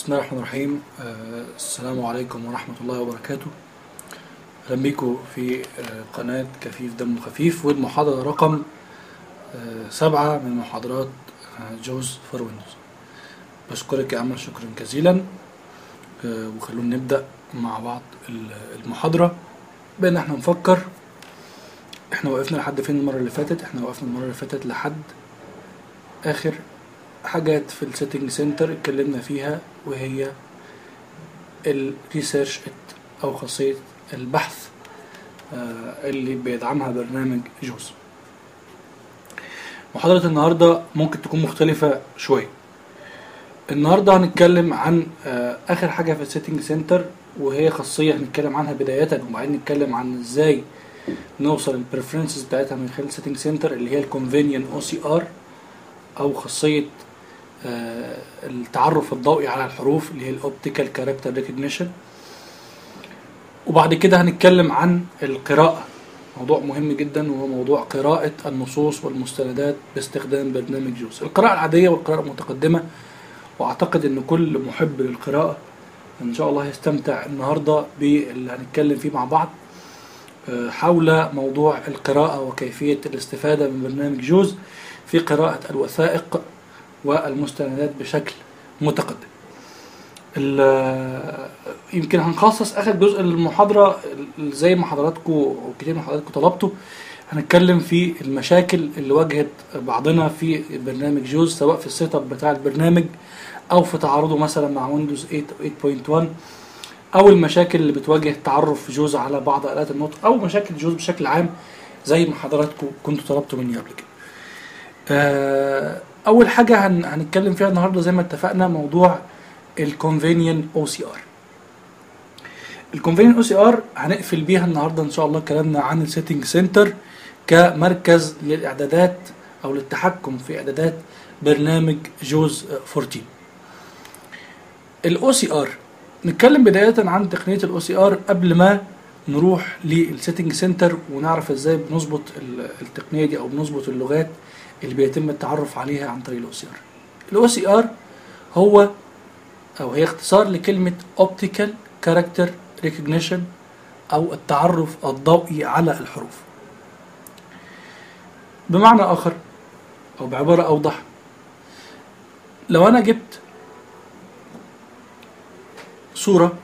بسم الله الرحمن الرحيم آه، السلام عليكم ورحمة الله وبركاته أهلا بيكم في آه، قناة كفيف دم خفيف والمحاضرة رقم آه، سبعة من محاضرات آه، جوز فور ويندوز بشكرك يا أمل شكرا جزيلا آه، وخلونا نبدأ مع بعض ال- المحاضرة بأن احنا نفكر احنا وقفنا لحد فين المرة اللي فاتت احنا وقفنا المرة اللي فاتت لحد آخر حاجات في السيتنج سنتر اتكلمنا فيها وهي الريسيرش او خاصية البحث آه، اللي بيدعمها برنامج جوز محاضرة النهاردة ممكن تكون مختلفة شوية النهاردة هنتكلم عن آه، آخر حاجة في السيتنج سنتر وهي خاصية هنتكلم عنها بداية وبعدين نتكلم عن ازاي نوصل البريفرنسز بتاعتها من خلال السيتنج سنتر اللي هي الكونفينينت او سي ار او خاصية آه، التعرف الضوئي على الحروف اللي هي الاوبتيكال كاركتر ريكوجنيشن وبعد كده هنتكلم عن القراءة موضوع مهم جدا وهو موضوع قراءة النصوص والمستندات باستخدام برنامج جوز القراءة العادية والقراءة المتقدمة واعتقد ان كل محب للقراءة ان شاء الله يستمتع النهاردة باللي هنتكلم فيه مع بعض آه، حول موضوع القراءة وكيفية الاستفادة من برنامج جوز في قراءة الوثائق والمستندات بشكل متقدم ال- يمكن هنخصص اخر جزء للمحاضره ال- زي ما حضراتكم وكتير من حضراتكم طلبتوا هنتكلم في المشاكل اللي واجهت بعضنا في برنامج جوز سواء في السيت اب بتاع البرنامج او في تعارضه مثلا مع ويندوز 8 او 8.1 او المشاكل اللي بتواجه تعرف جوز على بعض الات النطق او مشاكل جوز بشكل عام زي ما حضراتكم كنتوا طلبتوا مني قبل كده آه، اول حاجه هن... هنتكلم فيها النهارده زي ما اتفقنا موضوع الكونفينينت او سي ار الكونفينينت او سي ار هنقفل بيها النهارده ان شاء الله كلامنا عن السيتنج سنتر كمركز للاعدادات او للتحكم في اعدادات برنامج جوز 14 الاو سي ار نتكلم بدايه عن تقنيه الاو سي ار قبل ما نروح للسيتنج سنتر ونعرف ازاي بنظبط ال- التقنيه دي او بنظبط اللغات اللي بيتم التعرف عليها عن طريق الاو سي ار الاو سي ار هو او هي اختصار لكلمه اوبتيكال كاركتر ريكوجنيشن او التعرف الضوئي على الحروف بمعنى اخر او بعباره اوضح لو انا جبت صوره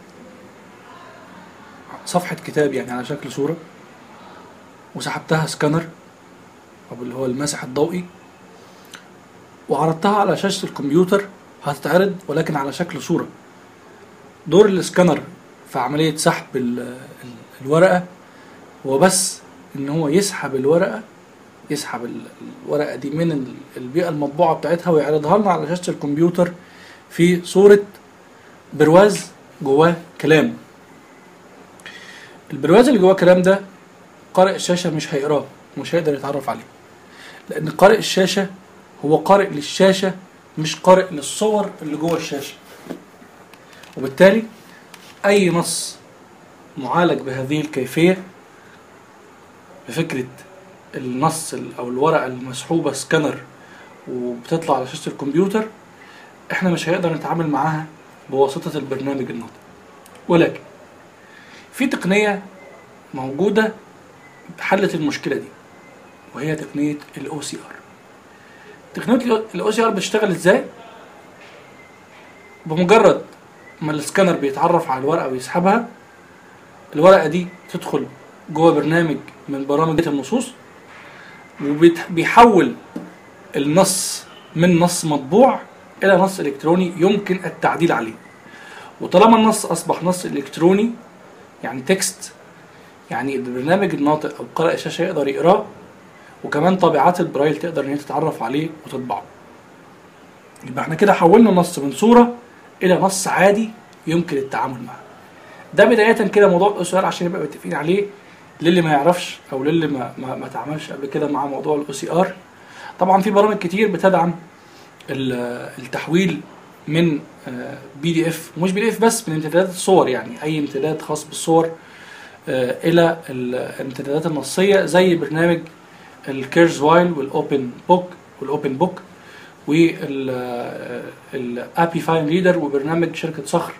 صفحه كتاب يعني على شكل صوره وسحبتها سكانر او اللي هو المسح الضوئي وعرضتها على شاشة الكمبيوتر هتتعرض ولكن على شكل صورة دور الاسكانر في عملية سحب ال- ال- الورقة هو بس ان هو يسحب الورقة يسحب ال- الورقة دي من ال- البيئة المطبوعة بتاعتها ويعرضها لنا على شاشة الكمبيوتر في صورة برواز جواه كلام البرواز اللي جواه كلام ده قارئ الشاشة مش هيقراه مش هيقدر يتعرف عليه لأن قارئ الشاشة هو قارئ للشاشة مش قارئ للصور اللي جوه الشاشة وبالتالي أي نص معالج بهذه الكيفية بفكرة النص ال- أو الورقة المسحوبة سكانر وبتطلع على شاشة الكمبيوتر احنا مش هنقدر نتعامل معاها بواسطة البرنامج الناطق ولكن في تقنية موجودة حلت المشكلة دي وهي تقنية الاو سي ار تقنية الاو سي ار بتشتغل ازاي بمجرد ما السكانر بيتعرف على الورقة ويسحبها الورقة دي تدخل جوه برنامج من برامج النصوص وبيحول النص من نص مطبوع إلى نص إلكتروني يمكن التعديل عليه وطالما النص أصبح نص إلكتروني يعني تكست يعني البرنامج الناطق أو قارئ الشاشة يقدر يقراه وكمان طابعات البرايل تقدر ان هي تتعرف عليه وتطبعه يبقى احنا كده حولنا نص من صورة الى نص عادي يمكن التعامل معه ده بداية كده موضوع الاو سي ار عشان نبقى متفقين عليه للي ما يعرفش او للي ما ما, ما تعاملش قبل كده مع موضوع الاو سي ار طبعا في برامج كتير بتدعم ال- التحويل من بي دي اف ومش بي دي اف بس من امتدادات الصور يعني اي امتداد خاص بالصور آه، الى الامتدادات النصيه زي برنامج الكيرز وايل والاوبن بوك والاوبن بوك والابي فاين ريدر وبرنامج شركه صخر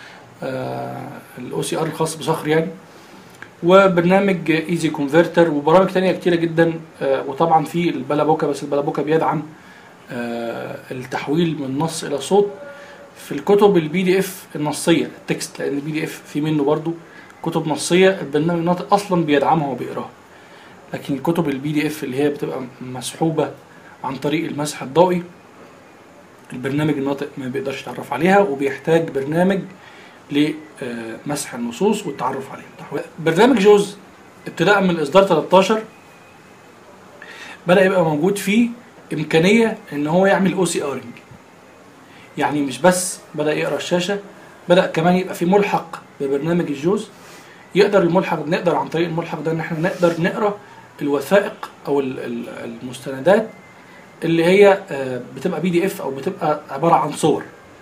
الاو سي ار الخاص بصخر يعني وبرنامج ايزي كونفرتر وبرامج تانية كتيرة جدا آه، وطبعا في البلابوكا بس البلابوكا بيدعم آه، التحويل من نص الى صوت في الكتب البي دي اف النصيه التكست لان البي دي اف في منه برضو كتب نصيه البرنامج الناطق اصلا بيدعمها وبيقراها لكن الكتب البي دي اف اللي هي بتبقى مسحوبه عن طريق المسح الضوئي البرنامج الناطق ما بيقدرش يتعرف عليها وبيحتاج برنامج لمسح النصوص والتعرف عليها برنامج جوز ابتداء من الاصدار 13 بدا يبقى موجود فيه امكانيه ان هو يعمل او سي ارنج يعني مش بس بدا يقرا الشاشه بدا كمان يبقى في ملحق ببرنامج الجوز يقدر الملحق نقدر عن طريق الملحق ده ان احنا نقدر نقرا الوثائق او ال- ال- المستندات اللي هي آه، بتبقى بي دي اف او بتبقى عباره عن صور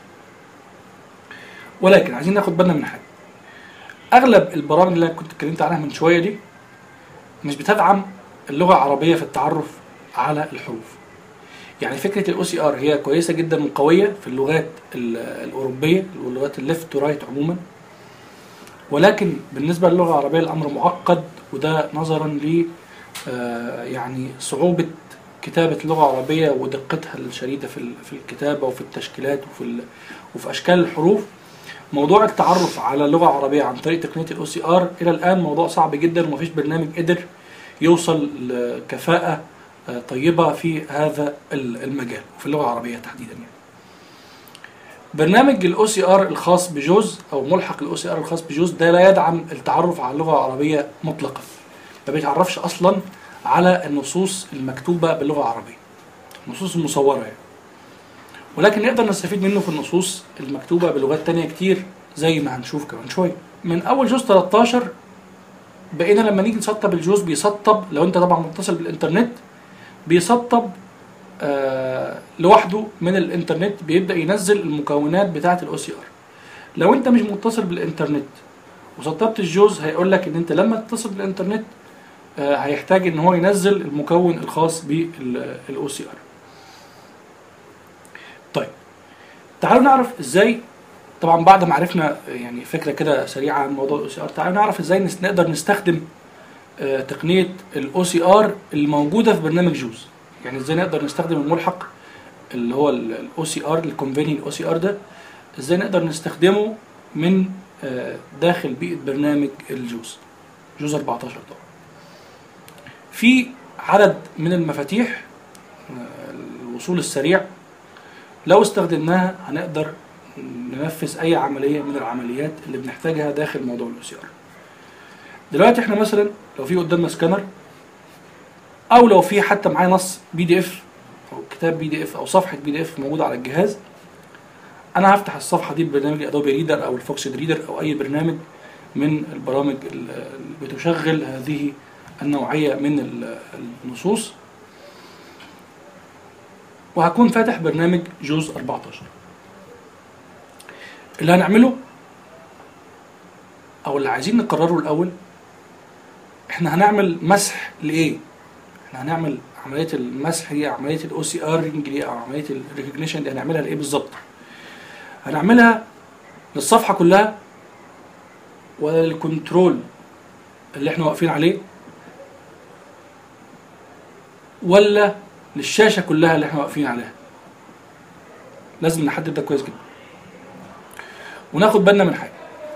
ولكن عايزين ناخد بالنا من حاجه اغلب البرامج اللي انا كنت اتكلمت عنها من شويه دي مش بتدعم اللغه العربيه في التعرف على الحروف يعني فكره الاو سي ار هي كويسه جدا وقويه في اللغات ال- الاوروبيه واللغات الليفت تو رايت عموما ولكن بالنسبه للغه العربيه الامر معقد وده نظرا ل آه، يعني صعوبه كتابه اللغه العربيه ودقتها الشديده في ال- في الكتابه وفي التشكيلات وفي ال- وفي اشكال الحروف موضوع التعرف على اللغه العربيه عن طريق تقنيه الاو سي ار الى الان موضوع صعب جدا ومفيش برنامج قدر يوصل لكفاءه آه، طيبه في هذا ال- المجال وفي اللغه العربيه تحديدا يعني. برنامج الاو سي ار الخاص بجوز او ملحق الاو سي ار الخاص بجوز ده لا يدعم التعرف على اللغه العربيه مطلقا ما بيتعرفش اصلا على النصوص المكتوبه باللغه العربيه النصوص المصوره يعني ولكن نقدر نستفيد منه في النصوص المكتوبه بلغات تانية كتير زي ما هنشوف كمان شويه من اول جوز 13 بقينا لما نيجي نسطب الجوز بيسطب لو انت طبعا متصل بالانترنت بيسطب آه لوحده من الانترنت بيبدا ينزل المكونات بتاعه الاو سي ار لو انت مش متصل بالانترنت وسطبت الجوز هيقول لك ان انت لما تتصل بالانترنت آه هيحتاج ان هو ينزل المكون الخاص بالاو سي ار طيب تعالوا نعرف ازاي طبعا بعد ما عرفنا يعني فكره كده سريعه عن موضوع الاو سي ار تعالوا نعرف ازاي نس- نقدر نستخدم آه، تقنيه الاو سي ار الموجوده في برنامج جوز يعني ازاي نقدر نستخدم الملحق اللي هو الاو سي ار الكونفينينج او سي ار ده ازاي نقدر نستخدمه من آه، داخل بيئه برنامج الجوز جوز 14 طبعا في عدد من المفاتيح آه، الوصول السريع لو استخدمناها هنقدر ننفذ اي عمليه من العمليات اللي بنحتاجها داخل موضوع الاو سي ار دلوقتي احنا مثلا لو في قدامنا سكانر او لو في حتى معايا نص بي دي اف او كتاب بي دي اف او صفحه بي دي اف موجوده على الجهاز انا هفتح الصفحه دي ببرنامج ادوبي ريدر او الفوكس ريدر او اي برنامج من البرامج اللي بتشغل هذه النوعيه من ال- النصوص وهكون فاتح برنامج جوز 14 اللي هنعمله او اللي عايزين نقرره الاول احنا هنعمل مسح لايه احنا هنعمل عمليه المسح دي عمليه الاو سي ار دي او عمليه الريكوجنيشن دي هنعملها لايه بالظبط هنعملها للصفحه كلها ولا للكنترول اللي احنا واقفين عليه ولا للشاشه كلها اللي احنا واقفين عليها لازم نحدد ده كويس جدا وناخد بالنا من حاجه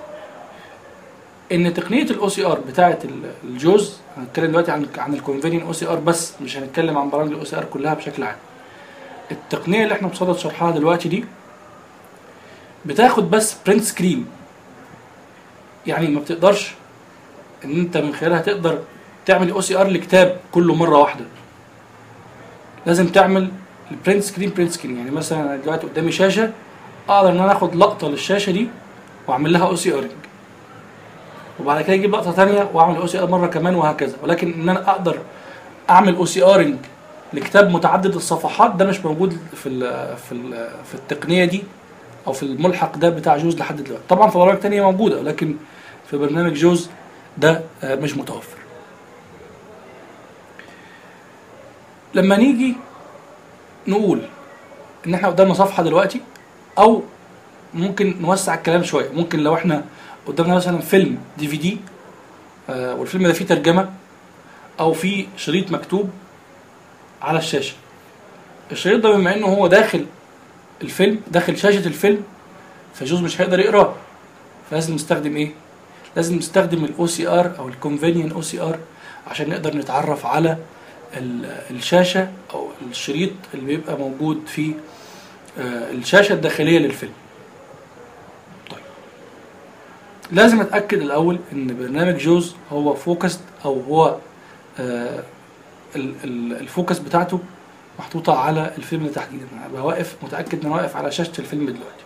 ان تقنيه الاو سي ار بتاعه ال- الجوز هنتكلم دلوقتي عن عن الكونفينين او سي ار بس مش هنتكلم عن برامج الاو سي ار كلها بشكل عام التقنيه اللي احنا بصدد شرحها دلوقتي دي بتاخد بس برنت سكرين يعني ما بتقدرش ان انت من خلالها تقدر تعمل او سي ار لكتاب كله مره واحده لازم تعمل البرنت سكرين برنت سكرين يعني مثلا انا دلوقتي قدامي شاشه اقدر ان انا اخد لقطه للشاشه دي واعمل لها او سي ارنج وبعد كده اجيب لقطه ثانيه واعمل او سي ار مره كمان وهكذا ولكن ان انا اقدر اعمل او سي ارنج لكتاب متعدد الصفحات ده مش موجود في ال في ال في التقنيه دي او في الملحق ده بتاع جوز لحد دلوقتي طبعا في برامج تانية موجوده ولكن في برنامج جوز ده آه، مش متوفر لما نيجي نقول ان احنا قدامنا صفحه دلوقتي او ممكن نوسع الكلام شويه ممكن لو احنا قدامنا مثلا فيلم دي في دي آه، والفيلم ده فيه ترجمه او فيه شريط مكتوب على الشاشه الشريط ده بما انه هو داخل الفيلم داخل شاشه الفيلم فجوز مش هيقدر يقراه فلازم نستخدم ايه لازم نستخدم الاو سي ار او الكونفينينت او سي ار عشان نقدر نتعرف على ال- الشاشه او الشريط اللي بيبقى موجود في آه، الشاشه الداخليه للفيلم طيب لازم اتاكد الاول ان برنامج جوز هو فوكسد او هو آه، ال- ال- الفوكس بتاعته محطوطه على الفيلم ده تحديدا انا ابقى واقف متاكد ان انا واقف على شاشه الفيلم دلوقتي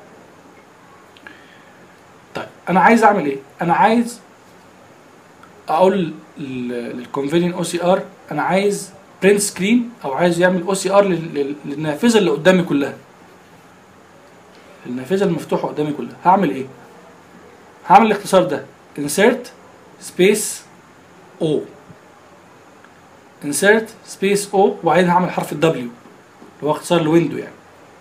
طيب انا عايز اعمل ايه انا عايز اقول للكونفينين او سي ار انا عايز برنت سكرين او عايز يعمل او سي ار للنافذه اللي قدامي كلها النافذه المفتوحه قدامي كلها هعمل ايه هعمل الاختصار ده insert space o insert space o وبعدين هعمل حرف ال W اللي هو اختصار لويندو يعني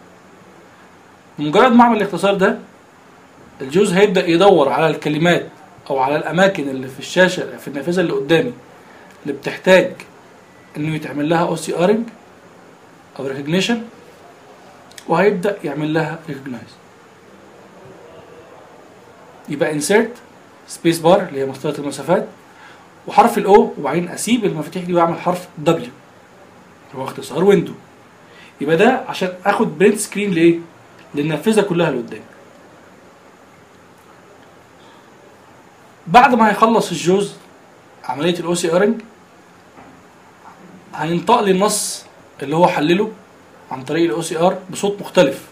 مجرد ما اعمل الاختصار ده الجوز هيبدأ يدور على الكلمات او على الاماكن اللي في الشاشة في النافذة اللي قدامي اللي بتحتاج انه يتعمل لها او سي ارنج او ريكوجنيشن وهيبدأ يعمل لها ريكوجنايز يبقى insert سبيس بار اللي هي مسطرة المسافات وحرف الاو وبعدين اسيب المفاتيح دي واعمل حرف دبليو اللي هو اختصار ويندو يبقى ده عشان اخد برنت سكرين لايه؟ للنافذه كلها اللي قدامي بعد ما هيخلص الجوز عمليه الاو سي ارنج هينطق لي النص اللي هو حلله عن طريق الاو سي ار بصوت مختلف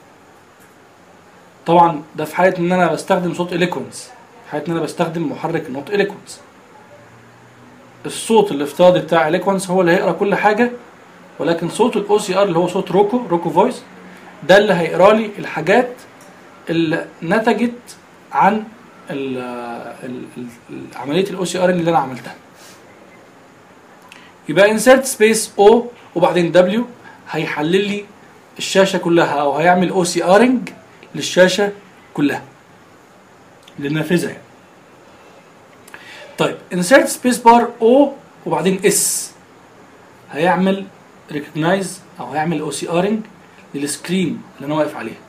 طبعا ده في حاله ان انا بستخدم صوت اليكونز في حاله ان انا بستخدم محرك النطق اليكونز الصوت الافتراضي بتاع اليكونز هو اللي هيقرا كل حاجه ولكن صوت الاو سي ار اللي هو صوت روكو روكو فويس ده اللي هيقرا لي الحاجات اللي نتجت عن ال ال ال عمليه الاو سي ار اللي انا عملتها يبقى انسرت سبيس او وبعدين دبليو هيحلل لي الشاشه كلها او هيعمل او سي ارنج للشاشه كلها للنافذه يعني طيب insert space bar O وبعدين اس هيعمل recognize او هيعمل او سي ارنج للسكرين اللي انا واقف عليها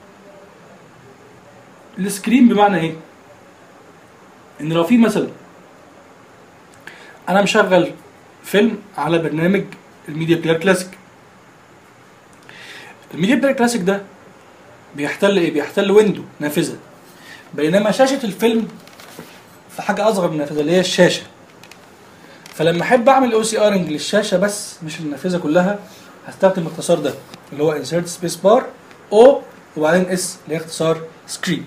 السكرين بمعنى ايه ان لو في مثلا انا مشغل فيلم على برنامج الميديا بلاير كلاسيك الميديا بلاير كلاسيك ده بيحتل ايه بيحتل ويندو نافذه بينما شاشه الفيلم في حاجه اصغر من النافذه اللي هي الشاشه فلما احب اعمل او سي ارنج للشاشه بس مش النافذه كلها هستخدم الاختصار ده اللي هو insert سبيس بار او وبعدين اس اللي هي اختصار سكرين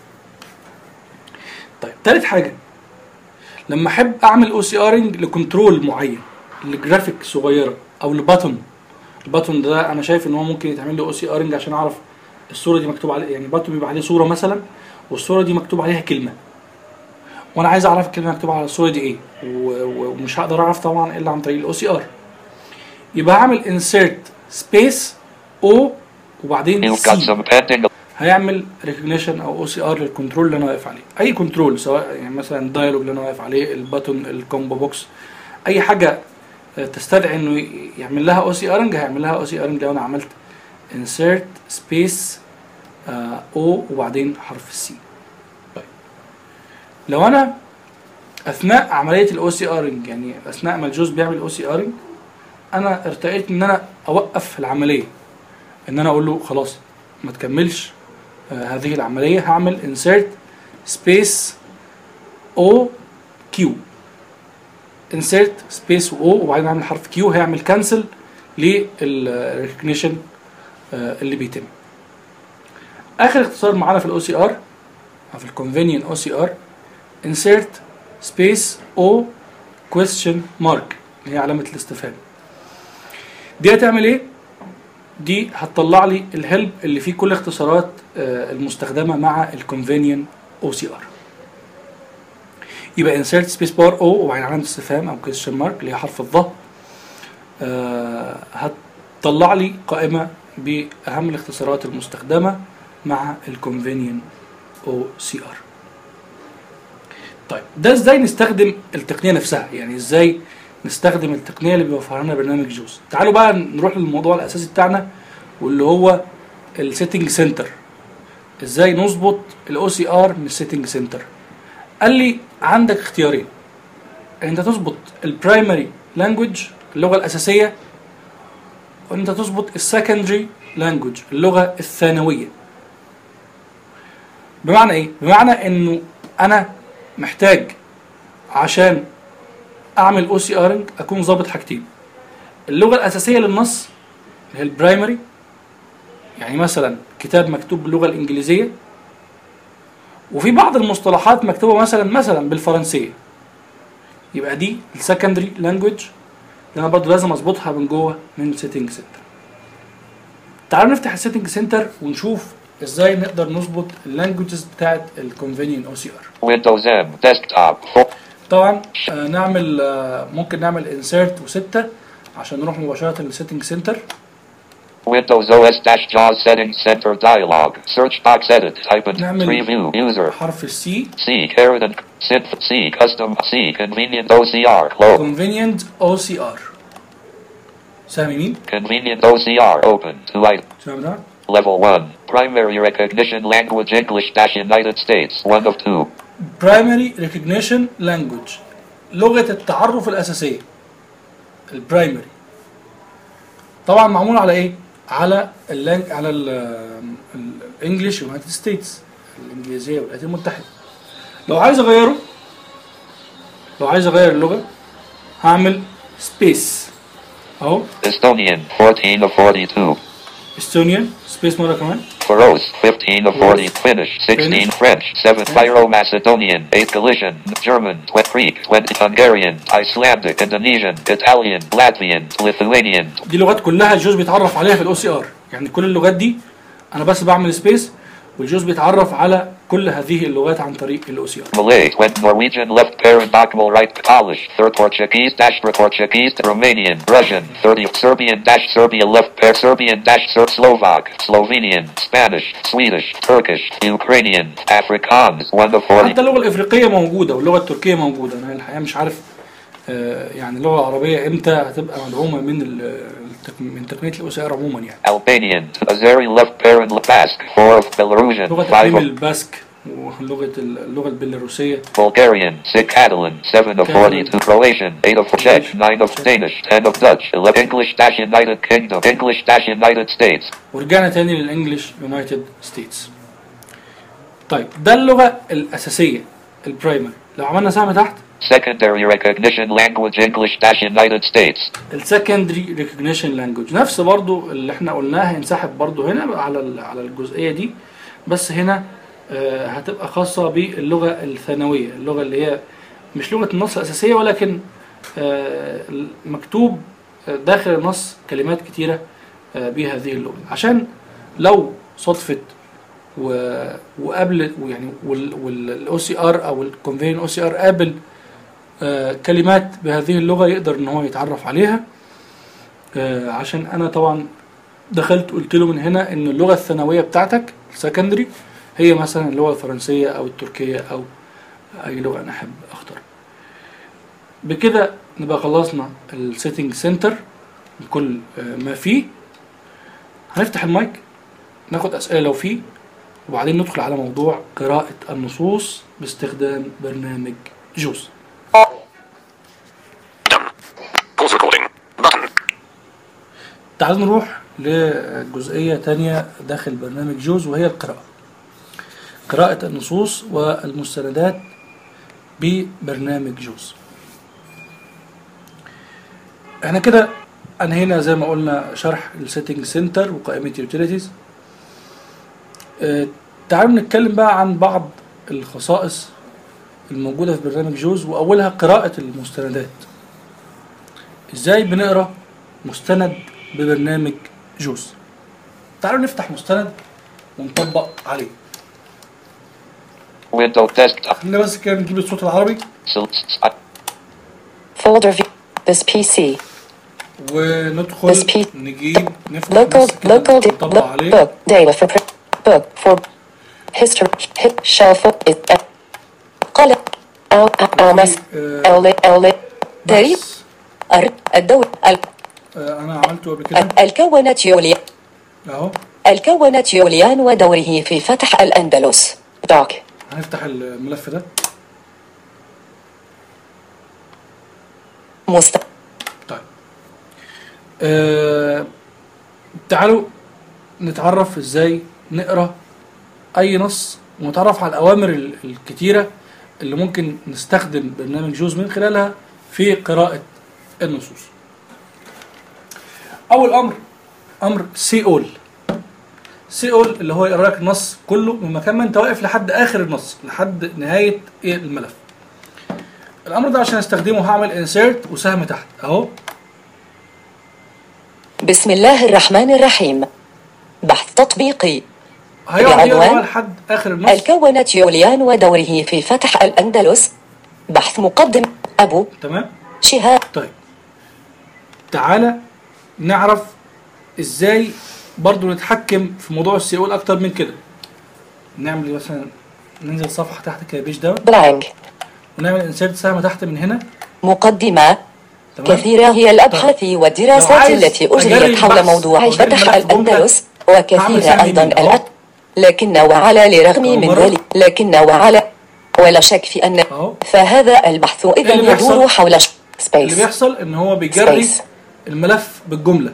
طيب تالت حاجه لما احب اعمل او سي ارنج لكنترول معين لجرافيك صغيره او لباتون الباتون ده انا شايف ان هو ممكن يتعمل له او سي ارنج عشان اعرف الصوره دي مكتوب عليه يعني باتون بيبقى عليه صوره مثلا والصوره دي مكتوب عليها كلمه وانا عايز اعرف الكلمه مكتوبه على الصوره دي ايه و- و- ومش هقدر اعرف طبعا الا عن طريق الاو سي ار يبقى هعمل insert سبيس او وبعدين You've got سي some pending. هيعمل ريكوجنيشن او او سي ار للكنترول اللي انا واقف عليه اي كنترول سواء يعني مثلا الدايلوج اللي انا واقف عليه الباتون الكومبو بوكس اي حاجه آه، تستدعي انه ي- يعمل لها او سي ارنج هيعمل لها او سي ارنج لو انا عملت insert سبيس او وبعدين حرف السي طيب لو انا اثناء عمليه الاو سي ارنج يعني اثناء ما الجوز بيعمل او سي ارنج انا ارتقيت ان انا اوقف العمليه ان انا اقول له خلاص ما تكملش آه، هذه العمليه هعمل insert سبيس او كيو insert سبيس او وبعدين اعمل حرف كيو هيعمل كانسل للريكوجنيشن اللي بيتم اخر اختصار معانا في الاو سي ار في الكونفينينت او سي ار insert سبيس او question mark اللي هي علامه الاستفهام دي هتعمل ايه دي هتطلع لي الهيلب اللي فيه كل اختصارات آه، المستخدمه مع الكونفينينت او سي ار يبقى insert سبيس بار او وبعدين علامه استفهام او question mark اللي هي حرف الظهر آه، هتطلع لي قائمه باهم الاختصارات المستخدمه مع الكونفينيون او سي ار طيب ده ازاي نستخدم التقنيه نفسها يعني ازاي نستخدم التقنيه اللي بيوفرها لنا برنامج جوز تعالوا بقى نروح للموضوع الاساسي بتاعنا واللي هو السيتنج سنتر ازاي نظبط الاو سي ار من السيتنج سنتر قال لي عندك اختيارين انت تظبط البرايمري لانجوج اللغه الاساسيه وانت تظبط السكندري لانجوج اللغه الثانويه بمعنى ايه بمعنى انه انا محتاج عشان اعمل او سي ارنج اكون ظابط حاجتين اللغه الاساسيه للنص اللي هي البرايمري يعني مثلا كتاب مكتوب باللغه الانجليزيه وفي بعض المصطلحات مكتوبه مثلا مثلا بالفرنسيه يبقى دي السكندري لانجوج اللي انا برضه لازم اظبطها من جوه من السيتنج سنتر تعالوا نفتح السيتنج سنتر ونشوف ازاي نقدر نظبط اللانجوجز بتاعت الكونفينيون او سي ار Windows M. Desktop. Fo- طبعا آه، نعمل آه، ممكن نعمل انسيرت وستة عشان نروح مباشرة للسيتنج سنتر Windows OS dash JAWS settings center dialog. Search box edit. Type in نعمل preview user. حرف السي C carrot and synth C custom C convenient OCR close. convenient او سي ار سامي مين؟ Convenient OCR open to light. سامي ده؟ Level 1. Primary recognition language English dash United States. 1 of 2. برايمري ريكوجنيشن لانجوج لغة التعرف الأساسية البرايمري طبعا معمول على ايه؟ على اللانج على الانجليش يونايتد ستيتس الانجليزية والولايات المتحدة لو عايز اغيره لو عايز اغير اللغة هعمل سبيس اهو Estonian 14 of 42. استونيان سبيس مرة كمان Faroese 15 of 40. Finnish 16. Finnish. French 7. Syro-Macedonian 8. Galician German 20. Greek 20. Hungarian Icelandic Indonesian Italian Latvian Lithuanian دي لغات كلها الجوز بيتعرف عليها في الاو سي ار يعني كل اللغات دي انا بس بعمل سبيس والجوز بيتعرف على كل هذه اللغات عن طريق الاو سي ار Malay 20. Norwegian left parent Akmal right Polish 3rd Portuguese dash Portuguese Romanian Russian 30 Serbian dash Serbia left pair Serbian dash Serb Slovak Slovenian Spanish Swedish Turkish Ukrainian Afrikaans 1 of 40 حتى اللغه الافريقيه موجوده واللغه التركيه موجوده انا الحقيقه مش عارف آه، يعني اللغه العربيه امتى هتبقى مدعومه من ال- التق- من تقنيه الاو سي ار عموما يعني Albanian Azeri left parent Basque 4 of Belarusian لغه 5 تقليم of الباسك ولغه ال- اللغه البيلاروسيه Bulgarian 6 Catalan 7 of 42 Croatian 8 of Czech 9 of Danish 10 of Dutch 11 English dash United Kingdom English dash United States ورجعنا تاني للانجليش يونايتد ستيتس طيب ده اللغه الاساسيه البرايمري لو عملنا سهم تحت Secondary recognition language English dash United States السكندري ريكوجنيشن لانجوج نفس برضو اللي احنا قلناه هينسحب برضو هنا على ال- على الجزئيه دي بس هنا آه، هتبقى خاصه باللغه الثانويه اللغه اللي هي مش لغه النص الاساسيه ولكن آه، مكتوب داخل النص كلمات كتيره آه، بهذه اللغه عشان لو صدفت و- وقبل يعني والاو سي ار او الكونفين او سي ار قابل آه، كلمات بهذه اللغة يقدر ان هو يتعرف عليها آه، عشان انا طبعا دخلت قلت له من هنا ان اللغة الثانوية بتاعتك السكندري هي مثلا اللغة الفرنسية او التركية او اي لغة انا احب اختار بكده نبقى خلصنا السيتنج سنتر بكل آه، ما فيه هنفتح المايك ناخد اسئلة لو فيه وبعدين ندخل على موضوع قراءة النصوص باستخدام برنامج جوز Done. Pause recording. Button. تعالوا نروح لجزئية تانية داخل برنامج جوز وهي القراءة قراءة النصوص والمستندات ببرنامج جوز احنا كده انهينا زي ما قلنا شرح السيتنج سنتر وقائمة يوتيليتيز تعالوا نتكلم بقى عن بعض الخصائص الموجودة في برنامج جوز وأولها قراءة المستندات ازاي بنقرا مستند ببرنامج جوز تعالوا نفتح مستند ونطبق عليه Windows desktop خلينا بس كده نجيب الصوت العربي Select Folder view. This PC. وندخل Speed. نجيب نفتح Local, نص كده local, di- نطبق look, عليه book, data for, pr- book, for, history, hit, shuffle, it, uh, قلم, أو, أو, مس, آه، أو, أو, تاريخ, بحث. أر, الدول, ال, آه، انا عملته قبل كده الكونت يوليان اهو الكونت يوليان ودوره في فتح الأندلس دوك هنفتح الملف ده مست طيب آه تعالوا نتعرف ازاي نقرا اي نص ونتعرف على الاوامر ال- الكتيره اللي ممكن نستخدم برنامج جوز من خلالها في قراءه النصوص اول امر امر سي اول سي اول اللي هو يقرا لك النص كله من مكان ما انت واقف لحد اخر النص لحد نهايه ايه الملف الامر ده عشان استخدمه هعمل انسيرت وسهم تحت اهو بسم الله الرحمن الرحيم بحث تطبيقي هيقعد يقرا العنوان؟ لحد اخر النص الكونت يوليان ودوره في فتح الأندلس بحث مقدم أبو تمام شهاب طيب تعالى نعرف ازاي برضو نتحكم في موضوع السي او اكتر من كده نعمل مثلا ننزل صفحه تحت كده بيج داون بلانك ونعمل انسيرت سهم تحت من هنا مقدمة تمام كثيرة هي الأبحاث لو والدراسات عايز التي أجري أجريت حول البحث موضوع أو أجري فتح الملف جملة، الأندلس هعمل وكثيرة سهم أيضا يمين أهو. الآن لكن وعلى لرغم أول من مرة. ذلك لكن وعلى ولا شك في أن أهو. فهذا البحث إذا اللي بيحصل؟ يدور حول اللي سبيس بيحصل ان هو بيجري Space. الملف بالجمله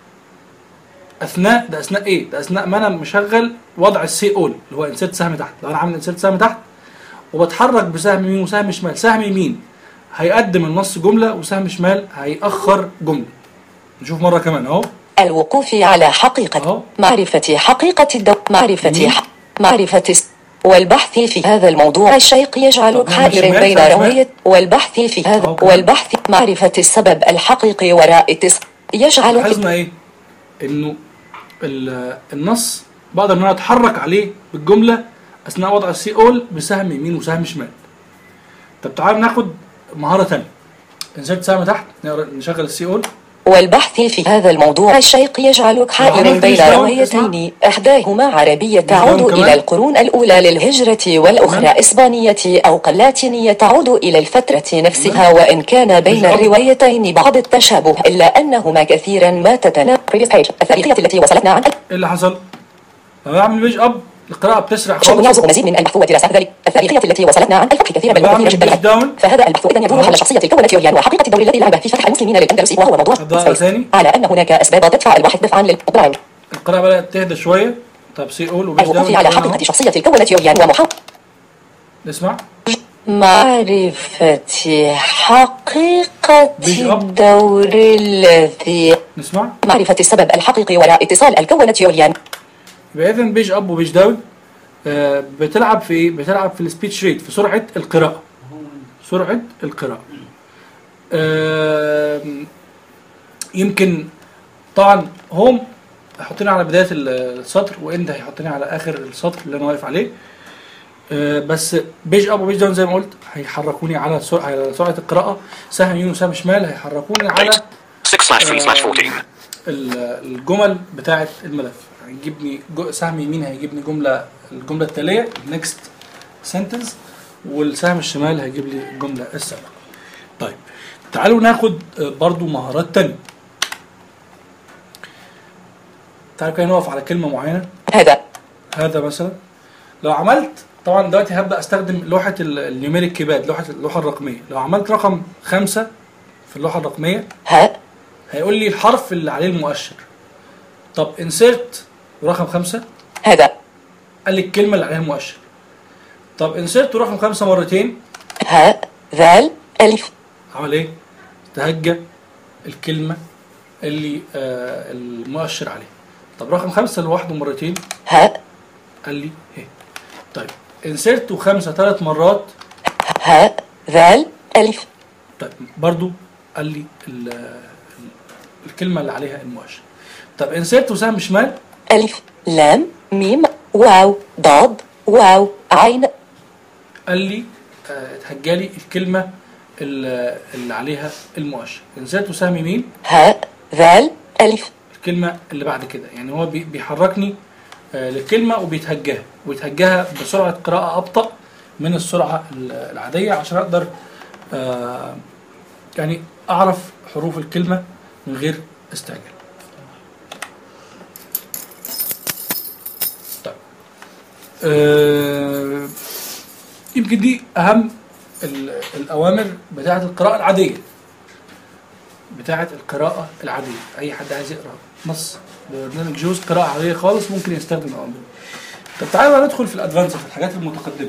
اثناء ده اثناء ايه ده اثناء ما انا مشغل وضع السي اول اللي هو انسيرت سهم تحت لو انا عامل انسيرت سهم تحت وبتحرك بسهم يمين وسهم شمال سهم يمين هيقدم النص جمله وسهم شمال هيأخر جمله نشوف مره كمان اهو الوقوف على حقيقة أهو. معرفة حقيقة الدو معرفة يمين. ح... معرفة الس... والبحث في هذا الموضوع الشيق يجعلك طب نعمل حائر شمال، بين شمال، شمال. رواية والبحث في هذا أهو كده. والبحث معرفة السبب الحقيقي وراء التس يجعلك لاحظنا ايه انه ال- النص بقدر ان انا اتحرك عليه بالجمله اثناء وضع السي اول بسهم يمين وسهم شمال طب تعالوا ناخد مهاره ثانيه انسيرت سهم تحت نقرا نشغل السي اول والبحث في هذا الموضوع الشيق يجعلك حائر عملت بين إيش داون؟ روايتين إحداهما عربية تعود داون كمان؟ إلى القرون الأولى للهجرة والأخرى تمام. إسبانية أو قلاتينية تعود إلى الفترة نفسها تمام. وإن كان بين بالضبط. الروايتين بعض التشابه إلا أنهما كثيرا ما تتنافى التاريخية التي وصلتنا عن ايه اللي حصل؟ لما بعمل بيج اب القراءه بتسرع شغل خالص يعزو مزيد من البحث ودراسات ذلك التاريخية التي وصلتنا عن الفقه كثيرا بل بعمل وكثيرا جدا بيج داون. فهذا البحث إذا يدور حول شخصية الكونة يوريان وحقيقة الدور الذي لعب في فتح المسلمين للأندلس وهو موضوع هذا سبيس. ثاني. على أن هناك أسباب تدفع الواحد دفعا للبرايم القراءه بدات تهدى شويه طب سي اول وبيج الوقوف داون على كمان أهو. حقيقة شخصية الكونة يوريان ومحاولة نسمع معرفة حقيقة بيج أب. الدور الذي نسمع معرفة السبب الحقيقي وراء اتصال الكونة يوريان يبقى اذا بيج اب وبيج داون آه بتلعب في ايه؟ بتلعب في السبيتش ريت في سرعه القراءه سرعه القراءه آه يمكن طبعا هوم هيحطني على بدايه السطر واند هيحطني على اخر السطر اللي انا واقف عليه آه بس بيج اب وبيج داون زي ما قلت هيحركوني على سرعه على سرعه القراءه سهم يمين وسهم شمال هيحركوني على 6 slash 3 slash 14. ال- الجمل بتاعه الملف هيجيبني جو- سهم يمين هيجيبني جمله الجمله التاليه next sentence والسهم الشمال هيجيب لي الجمله السابقه طيب تعالوا ناخد آه، برضو مهارات تانية تعالوا كده نقف على كلمه معينه هذا هذا مثلا لو عملت طبعا دلوقتي هبدا استخدم لوحه ال- النيوميريك كيباد لوحه اللوحه الرقميه لو عملت رقم خمسة في اللوحه الرقميه ها هيقول لي الحرف اللي عليه المؤشر طب انسيرت ورقم خمسة هذا قال لي الكلمة اللي عليها المؤشر طب انسيرت ورقم خمسة مرتين ها ذال ألف عمل ايه؟ تهجى الكلمة اللي آه المؤشر عليها طب رقم خمسة لوحده مرتين ها قال لي ايه طيب انسيرت وخمسة ثلاث مرات ها ذال ألف طيب برضو قال لي ال- ال- الكلمة اللي عليها المؤشر طب انسيرت وسهم شمال ألف لام ميم واو ضاد واو عين قال لي آه، اتهجى لي الكلمه ال- اللي عليها المؤشر انسرت وسهم يمين هاء ذال ألف الكلمة اللي بعد كده يعني هو بي- بيحركني آه، للكلمة وبيتهجاها ويتهجاها بسرعة قراءة أبطأ من السرعة ال- العادية عشان أقدر آه، يعني أعرف حروف الكلمة من غير استعجال طيب آه، يمكن دي أهم ال- الأوامر بتاعة القراءة العادية بتاعة القراءة العادية أي حد عايز يقرأ نص ببرنامج جوز قراءة عادية خالص ممكن يستخدم الأوامر دي. طب تعالوا بقى ندخل في الأدفانس في الحاجات المتقدمة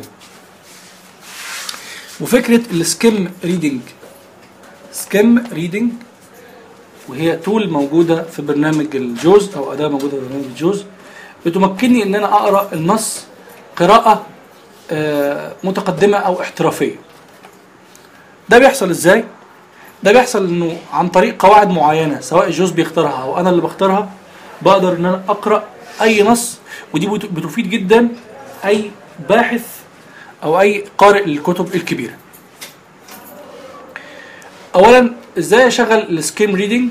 وفكرة السكيم ريدنج سكيم ريدنج وهي تول موجودة في برنامج الجوز أو أداة موجودة في برنامج الجوز بتمكنني إن أنا أقرأ النص قراءة آه، متقدمة أو احترافية ده بيحصل إزاي؟ ده بيحصل انه عن طريق قواعد معينه سواء الجوز بيختارها او انا اللي بختارها بقدر ان انا اقرا اي نص ودي بت- بتفيد جدا اي باحث او اي قارئ للكتب الكبيره. اولا ازاي اشغل السكيم ريدنج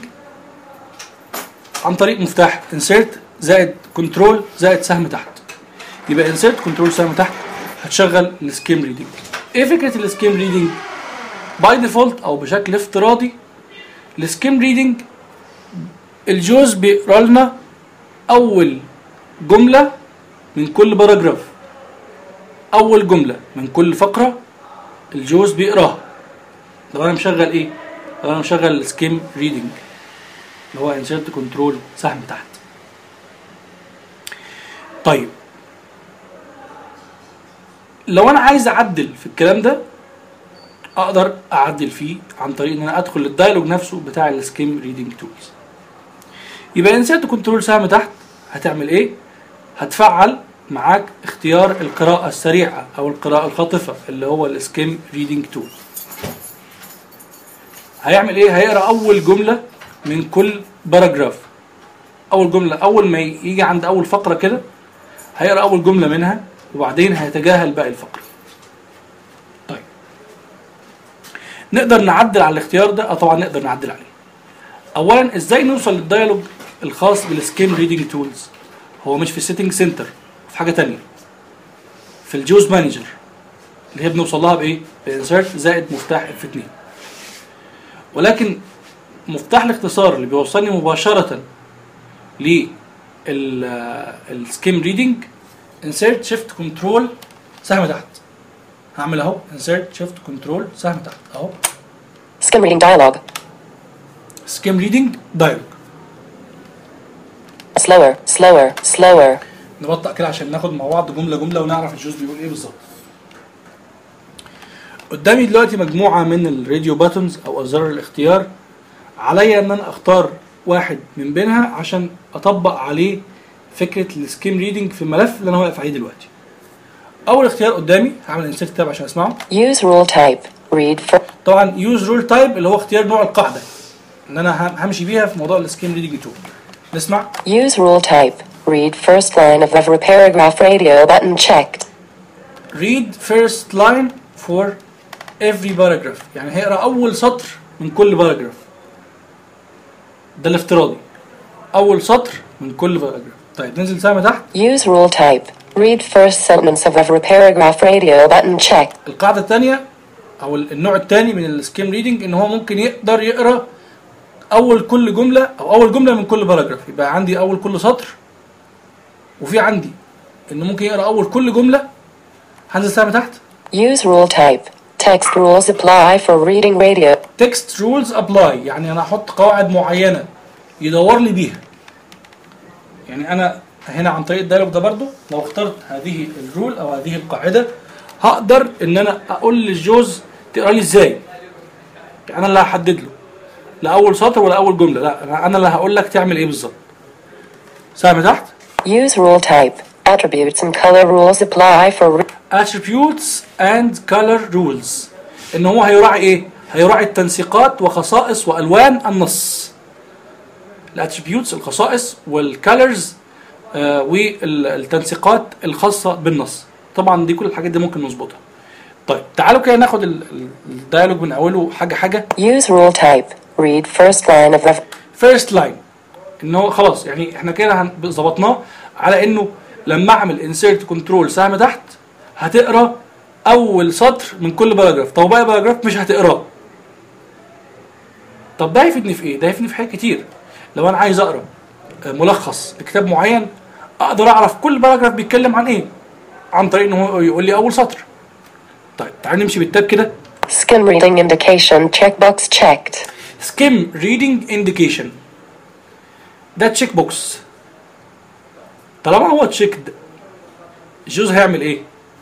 عن طريق مفتاح انسيرت زائد كنترول زائد سهم تحت. يبقى انسيرت كنترول سهم تحت هتشغل السكيم ريدنج. ايه فكره السكيم ريدنج؟ باي ديفولت او بشكل افتراضي السكيم ريدنج الجوز بيقرا لنا اول جمله من كل باراجراف اول جمله من كل فقره الجوز بيقراها لو انا مشغل ايه لو انا مشغل السكيم ريدنج اللي هو انسيرت كنترول سهم تحت طيب لو انا عايز اعدل في الكلام ده اقدر اعدل فيه عن طريق ان انا ادخل للدايلوج نفسه بتاع السكيم ريدنج تولز يبقى انسيرت كنترول سهم تحت هتعمل ايه هتفعل معاك اختيار القراءة السريعة او القراءة الخاطفة اللي هو السكيم ريدنج تول هيعمل ايه هيقرا اول جملة من كل باراجراف اول جملة اول ما يجي عند اول فقرة كده هيقرا اول جملة منها وبعدين هيتجاهل باقي الفقرة طيب نقدر نعدل على الاختيار ده اه طبعا نقدر نعدل عليه اولا ازاي نوصل للديالوج الخاص بالسكيم ريدنج تولز هو مش في السيتنج سنتر في حاجه تانية في الجوز مانجر اللي هي بنوصل لها بايه بانسرت زائد مفتاح اف 2 ولكن مفتاح الاختصار اللي بيوصلني مباشره للسكيم ريدنج انسرت شيفت كنترول سهم تحت هعمل اهو انسرت شيفت كنترول سهم تحت اهو Skim reading dialog. سكيم ريدنج دايلوج Slower, slower, slower. نبطأ كده عشان ناخد مع بعض جملة جملة ونعرف الجوز بيقول ايه بالظبط. قدامي دلوقتي مجموعة من الراديو باتونز او ازرار الاختيار عليا ان انا اختار واحد من بينها عشان اطبق عليه فكرة السكيم ريدنج في الملف اللي انا واقف عليه دلوقتي. اول اختيار قدامي هعمل انسيرت تاب عشان اسمعه. Use rule type. Read for طبعا يوز رول تايب اللي هو اختيار نوع القاعدة ان انا هم- همشي بيها في موضوع السكيم ريدنج تول. نسمع use rule type. Read first line of every paragraph radio button checked. read first line for every paragraph يعني هيقرا اول سطر من كل باراجراف ده الافتراضي اول سطر من كل باراجراف طيب ننزل سهم تحت Use rule type. Read first sentence of every paragraph radio button checked. القاعده الثانيه او ال- النوع الثاني من السكيم ريدنج ان هو ممكن يقدر يقرا اول كل جمله او اول جمله من كل باراجراف يبقى عندي اول كل سطر وفي عندي انه ممكن يقرا اول كل جمله هنزل سهم تحت Use rule type. Text rules apply for reading radio. تكست رولز ابلاي يعني انا احط قواعد معينه يدور لي بيها يعني انا هنا عن طريق الدايلوج ده برضو لو اخترت هذه الرول او هذه القاعده هقدر ان انا اقول للجوز تقرا لي ازاي يعني انا اللي هحدد له لا اول سطر ولا اول جمله لا انا أنا اللي هقول لك تعمل ايه بالظبط سهم تحت Use rule type. Attributes and color rules apply for re- attributes and color rules ان هو هيراعي ايه هيراعي التنسيقات وخصائص والوان النص الاتريبيوتس الخصائص والكالرز والتنسيقات الخاصه بالنص طبعا دي كل الحاجات دي ممكن نظبطها طيب تعالوا كده ناخد ال- ال- الديالوج من اوله حاجه حاجه Use rule type. Read first line of the فيرست لاين ان هو خلاص يعني احنا كده هن- ظبطناه على انه لما اعمل انسيرت كنترول سهم تحت هتقرا اول سطر من كل باراجراف طب باقي باراجراف مش هتقراه طب ده هيفيدني في ايه ده هيفيدني في حاجات كتير لو انا عايز اقرا آه، ملخص لكتاب معين اقدر اعرف كل باراجراف بيتكلم عن ايه عن طريق ان هو يقول لي اول سطر طيب تعالوا نمشي بالتاب كده skim reading indication checkbox checked. سكيم ريدنج انديكيشن ده تشيك بوكس طالما هو تشيكد جوز هيعمل ايه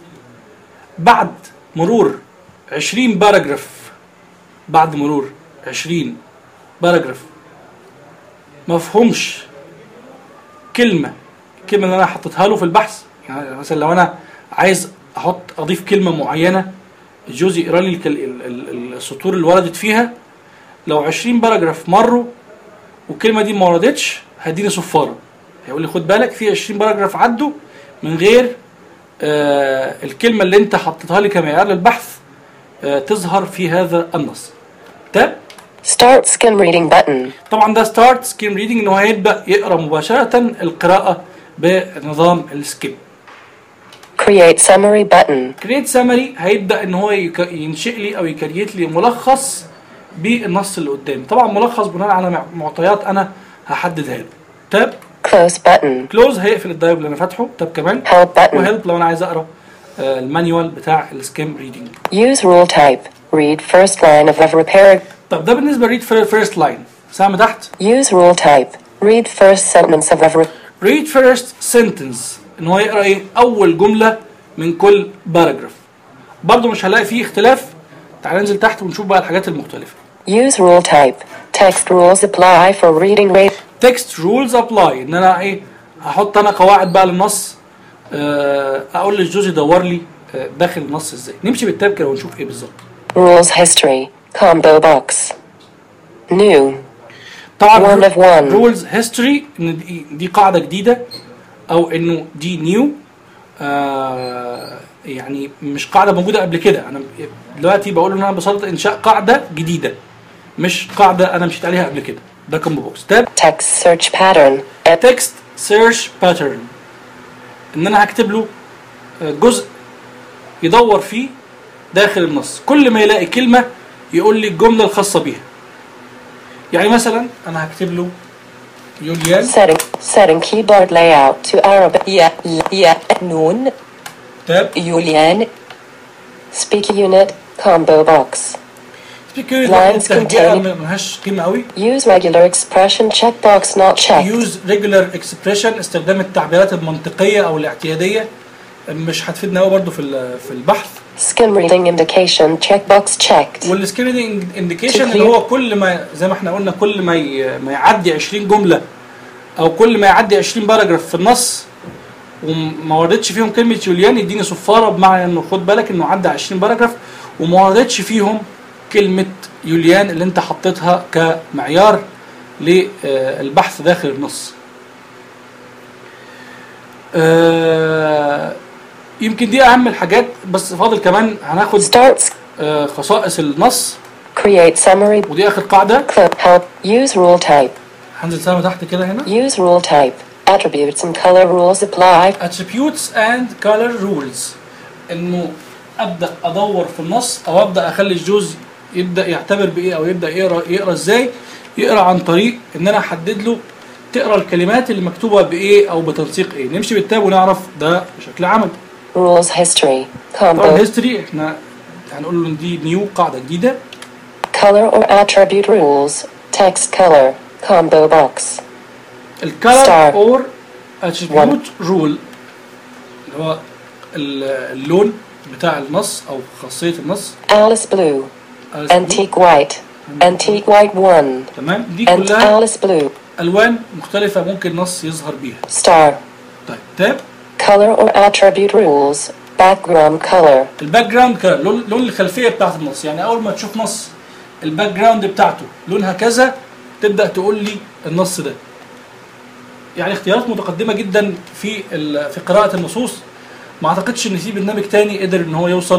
بعد مرور 20 باراجراف بعد مرور 20 باراجراف مفهومش كلمة الكلمة اللي انا حطيتها له في البحث يعني مثلا لو انا عايز احط اضيف كلمة معينة جوز يقرا لي الكل- ال- ال- السطور اللي وردت فيها لو 20 باراجراف مروا والكلمه دي ما وردتش هديني صفاره هيقول لي خد بالك في 20 باراجراف عدوا من غير آه الكلمه اللي انت حطيتها لي كمعيار للبحث آه تظهر في هذا النص تاب Start skim reading button. طبعا ده ستارت سكيم ريدنج ان هو هيبدا يقرا مباشره القراءه بنظام السكيم Create summary button. كريت سامري هيبدا ان هو يك- ينشئ لي او يكريت لي ملخص بالنص اللي قدامي طبعا ملخص بناء على مع- معطيات انا هحددها له تاب Close button. كلوز هيقفل الدايب اللي انا فاتحه تاب كمان Help button. وهيلب لو انا عايز اقرا آه، المانيوال بتاع السكيم ريدنج Use rule type. Read first line of every paragraph. طب ده بالنسبه لريد فيرست لاين سهم تحت Use rule type. Read first sentence of every. ريد فيرست سنتنس ان هو يقرا ايه اول جمله من كل باراجراف برضه مش هلاقي فيه اختلاف تعال ننزل تحت ونشوف بقى الحاجات المختلفه Use rule type. Text rules apply for reading rate. تكست رولز ابلاي ان انا ايه احط انا قواعد بقى للنص آه، اقول للجوز يدور لي آه، داخل النص ازاي نمشي بالتاب كده ونشوف ايه بالظبط Rules history. Combo box. New. طبعا One of one. رولز هيستوري ان دي, دي قاعده جديده او انه دي نيو آه يعني مش قاعده موجوده قبل كده انا دلوقتي بقول ان انا بسلط انشاء قاعده جديده مش قاعده انا مشيت عليها قبل كده ده كومبو بوكس تاب Text search pattern. Ed- تكست سيرش باترن ان انا هكتب له آه، جزء يدور فيه داخل النص كل ما يلاقي كلمه يقول لي الجمله الخاصه بيها يعني مثلا انا هكتب له يوليان Setting. Setting keyboard layout to Arabic. يا يا نون تاب يوليان Speak unit. Combo box. سبيكر Lines التهجئه contain- ما- ملهاش قيمه قوي Use regular expression checkbox not checked. يوز ريجولار اكسبريشن استخدام التعبيرات المنطقيه او الاعتياديه مش هتفيدنا قوي برضو في ال- في البحث Skim reading indication checkbox checked. والسكريننج انديكيشن To اللي clear- هو كل ما زي ما احنا قلنا كل ما ي- ما يعدي 20 جمله او كل ما يعدي 20 باراجراف في النص وما وردتش فيهم كلمه يوليان يديني صفاره بمعنى انه خد بالك انه عدى 20 باراجراف وما وردتش فيهم كلمه يوليان اللي انت حطيتها كمعيار للبحث داخل النص. آه، يمكن دي اهم الحاجات بس فاضل كمان هناخد Start. آه، خصائص النص Create summary. ودي اخر قاعده Clip help. Use rule type. هنزل سهم تحت كده هنا Use rule type. Attributes and color rules apply. attributes and color rules انه ابدا ادور في النص او ابدا اخلي الجوز يبدا يعتبر بايه او يبدا يقرا يقرا ازاي يقرا عن طريق ان انا احدد له تقرا الكلمات اللي مكتوبه بايه او بتنسيق ايه نمشي بالتاب ونعرف ده بشكل عملي Rules history. طبعا Combo. الهيستوري احنا هنقول له إن دي نيو قاعده جديده Color or attribute rules. Text color. Combo box. الكالر Star. اور اتريبيوت رول اللي هو ال- اللون بتاع النص او خاصيه النص Alice blue. Antique white. Antique white 1. تمام دي And كلها Alice blue. الوان مختلفه ممكن نص يظهر بيها Star. طيب تاب Color or attribute rules. Background color. الباك جراوند كلر لون لون الخلفيه بتاعت النص يعني اول ما تشوف نص الباك جراوند بتاعته لونها كذا تبدا تقول لي النص ده يعني اختيارات متقدمه جدا في ال- في قراءه النصوص ما اعتقدش ان في برنامج تاني قدر ان هو يوصل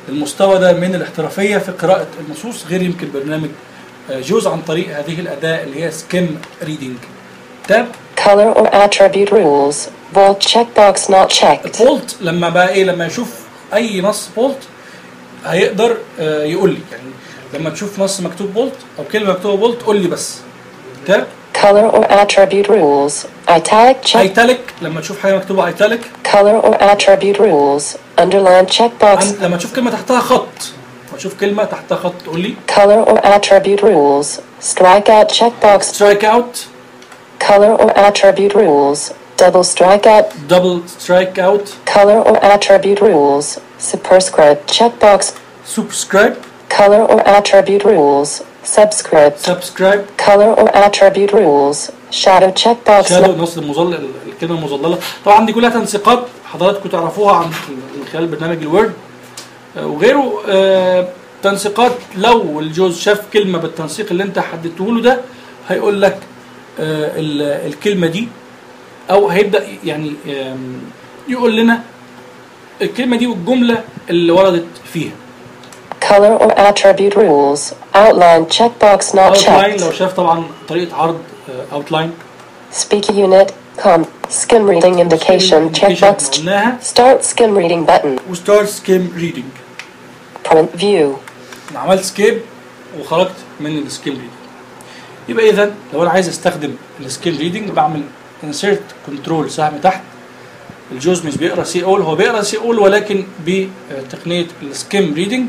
المستوى ده من الاحترافيه في قراءه النصوص غير يمكن برنامج آه، جوز عن طريق هذه الاداه اللي هي سكيم ريدنج تاب Color or attribute rules. Bold checkbox not checked. البولت لما بقى ايه لما يشوف اي نص بولت هيقدر آه، يقول لي يعني لما تشوف نص مكتوب بولت او كلمه مكتوبه بولت قول لي بس تاب Color or attribute rules. Italic check. ايتاليك لما تشوف حاجه مكتوبه ايتاليك Color or attribute rules. Underline checkbox. لما تشوف كلمه تحتها خط لما تشوف كلمه تحتها خط تقول لي Color or attribute rules. Strikeout checkbox. سترايك اوت Color or attribute rules. Double strikeout. دبل سترايك اوت Color or attribute rules. Superscribe checkbox. سبسكرايب Color or attribute rules. Subscript. سبسكرايب Color or attribute rules. Shadow checkbox. شادو النص المظلل الكلمه المظلله طبعا دي كلها تنسيقات حضراتكم تعرفوها عن من خلال برنامج الوورد آه، وغيره آه، تنسيقات لو الجوز شاف كلمه بالتنسيق اللي انت حددته له ده هيقول لك آه، ال- الكلمه دي او هيبدا يعني آم، يقول لنا الكلمه دي والجمله اللي وردت فيها Color or attribute rules. Outline checkbox not اوتلاين checked. لو شاف طبعا طريقه عرض اوتلاين Speak unit. Com. Skim reading indication checkbox. قلناها Start skim reading button. وستارت سكيم ريدنج Print view. انا عملت سكيب وخرجت من السكيم ريدنج يبقى اذا لو انا عايز استخدم السكيم ريدنج بعمل انسيرت كنترول سهم تحت الجوز مش بيقرا سي اول هو بيقرا سي اول ولكن بتقنيه السكيم ريدنج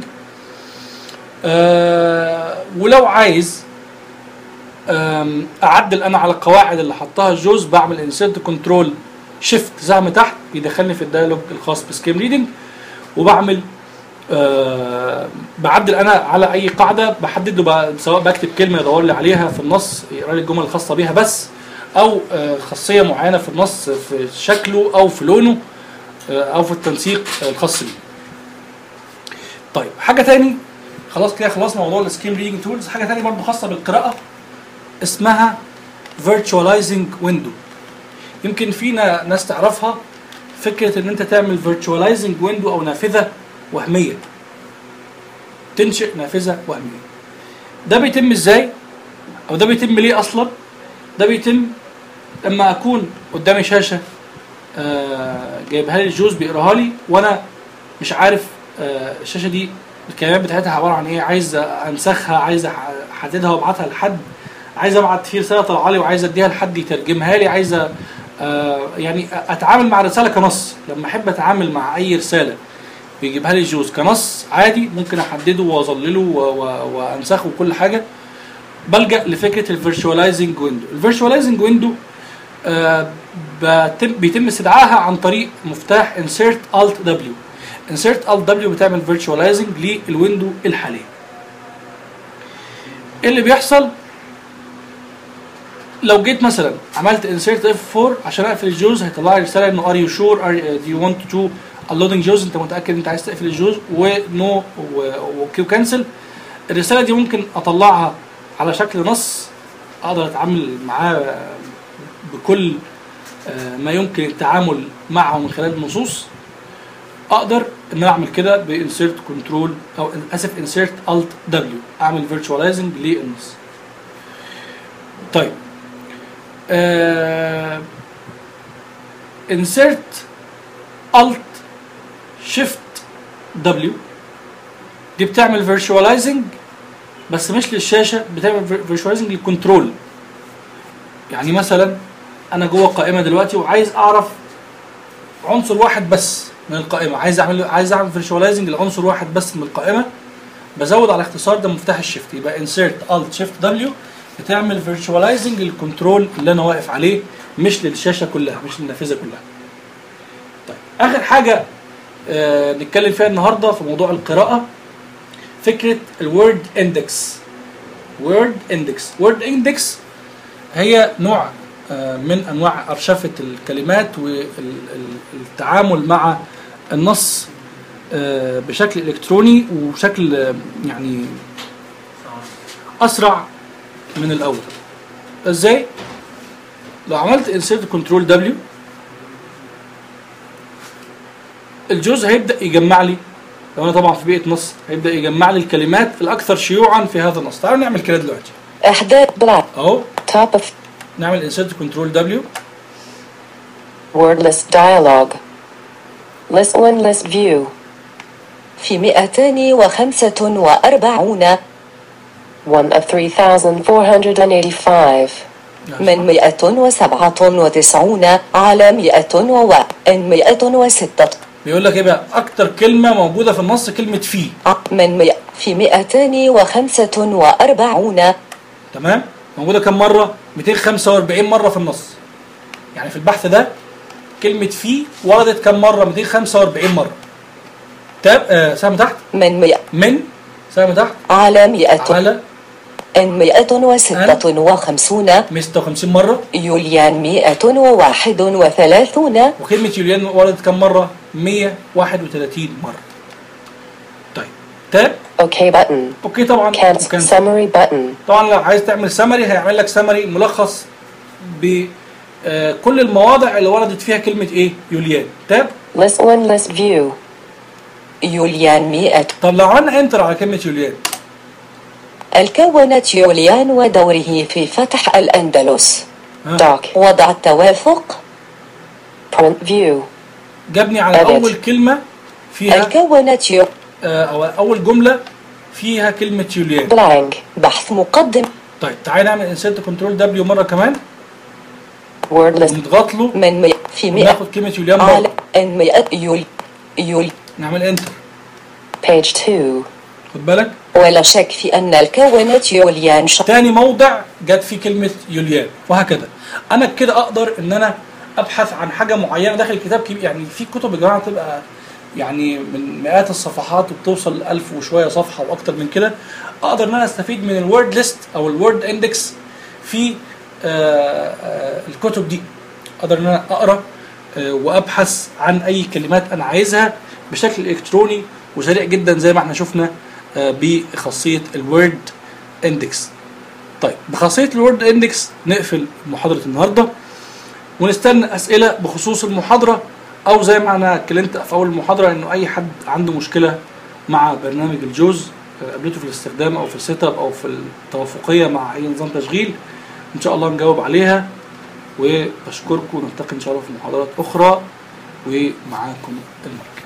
آه ولو عايز آم، اعدل انا على القواعد اللي حطها الجوز بعمل انسيرت كنترول شيفت سهم تحت بيدخلني في الديالوج الخاص بسكيم ريدنج وبعمل آه بعدل انا على اي قاعده بحدد له بقى سواء بكتب كلمه يدور لي عليها في النص يقرا لي الجمل الخاصه بيها بس او آه خاصيه معينه في النص في شكله او في لونه آه او في التنسيق آه الخاص بيه. طيب حاجه تاني خلاص كده خلصنا موضوع السكيم ريدنج تولز حاجه تاني برضه خاصه بالقراءه اسمها virtualizing window يمكن فينا ناس تعرفها فكره ان انت تعمل virtualizing window او نافذه وهميه تنشئ نافذه وهميه ده بيتم ازاي او ده بيتم ليه اصلا ده بيتم لما اكون قدامي شاشه آه، جايبها لي الجوز بيقراها لي وانا مش عارف آه، الشاشه دي الكلمات بتاعتها عباره عن ايه عايز انسخها عايز أح- احددها وابعتها لحد عايز ابعت في رساله طالعه لي وعايز اديها لحد يترجمها لي عايز أ- آه، يعني اتعامل مع الرساله كنص لما احب اتعامل مع اي رساله بيجيبها لي الجوز كنص عادي ممكن احدده واظلله و- و- وانسخه وكل حاجه بلجا لفكره الفيرتشواليزنج ويندو الفيرتشواليزنج ويندو آه، بتم بيتم استدعائها عن طريق مفتاح insert alt w insert alt w بتعمل فيرتشواليزنج للويندو الحاليه ايه اللي بيحصل لو جيت مثلا عملت insert f4 عشان اقفل الجوز هيطلع لي رساله انه are you sure are do you want to unloading جوز انت متاكد انت عايز تقفل الجوز ونو وكيو كانسل الرساله دي ممكن اطلعها على شكل نص اقدر اتعامل معاه بكل آه، ما يمكن التعامل معه من خلال النصوص اقدر ان انا اعمل كده بانسيرت كنترول او اسف انسيرت الت دبليو اعمل فيرتشواليزنج للنص طيب آه انسيرت الت شيفت دبليو دي بتعمل فيرتشواليزنج بس مش للشاشه بتعمل فيرتشواليزنج للكنترول يعني مثلا انا جوه قائمه دلوقتي وعايز اعرف عنصر واحد بس من القائمه عايز اعمل عايز اعمل فيرتشواليزنج لعنصر واحد بس من القائمه بزود على الاختصار ده مفتاح الشيفت يبقى انسيرت الت شيفت دبليو بتعمل فيرتشواليزنج للكنترول اللي انا واقف عليه مش للشاشه كلها مش للنافذه كلها طيب اخر حاجه آه نتكلم فيها النهارده في موضوع القراءه فكره الوورد اندكس وورد اندكس وورد اندكس هي نوع آه، من انواع ارشفه الكلمات والتعامل مع النص آه، بشكل الكتروني وبشكل آه، يعني اسرع من الاول ازاي لو عملت انسيرت كنترول دبليو الجزء هيبدا يجمع لي لو انا طبعا في بيئه نص هيبدا يجمع لي الكلمات الاكثر شيوعا في هذا النص تعالوا نعمل كده دلوقتي إحداث بلاك اهو top of نعمل انسرت كنترول دبليو wordless dialogue list one list view في مئتان وخمسة وأربعون 1 of 3485 من مئة وسبعة وتسعون على مئة وإن مئة وستة بيقول لك ايه بقى اكتر كلمه موجوده في النص كلمه في من مئة في مئتان وخمسة وأربعون تمام موجوده كم مره 245 مره في النص يعني في البحث ده كلمه في وردت كم مره 245 مره تاب آه سهم تحت من مئة من سهم تحت على مئة على إن مئة وستة وخمسون 156 مره يوليان مئة وواحد وثلاثون وكلمه يوليان وردت كم مره 131 مره طيب تاب OK button اوكي طبعا cancel وكان summary button طبعا لو عايز تعمل سمري هيعمل لك سمري ملخص بكل المواضع اللي وردت فيها كلمه ايه يوليان تاب list one list view يوليان مئة طب لو عملنا انتر على كلمه يوليان الكونت يوليان ودوره في فتح الأندلس ها doc وضع التوافق print view جابني على Edit. اول كلمه فيها الكونت يو آه، او اول جمله فيها كلمه يوليان blank بحث مقدم طيب تعالى نعمل انسرت كنترول دبليو مره كمان wordless ونضغط له من مئة في مئة وناخد كلمه يوليان على برضه إن مئة يول يول نعمل انتر page 2 خد بالك ولا شك في أن الكونت يوليان ش... تاني موضع جت فيه كلمه يوليان وهكذا انا كده اقدر ان انا ابحث عن حاجه معينه داخل الكتاب كبير يعني في كتب يا جماعه تبقى يعني من مئات الصفحات وبتوصل ل 1000 وشويه صفحه واكتر من كده اقدر ان انا استفيد من الورد ليست او الورد اندكس في آه، آه، الكتب دي اقدر ان انا اقرا آه، وابحث عن اي كلمات انا عايزها بشكل الكتروني وسريع جدا زي ما احنا شفنا آه، بخاصيه الورد اندكس طيب بخاصيه الورد اندكس نقفل محاضره النهارده ونستنى اسئله بخصوص المحاضره او زي ما انا اتكلمت في اول المحاضره انه اي حد عنده مشكله مع برنامج الجوز آه، قابلته في الاستخدام او في السيت اب او في التوافقيه مع اي نظام تشغيل ان شاء الله نجاوب عليها وبشكركم نلتقي ان شاء الله في محاضرات اخرى ومعاكم المايك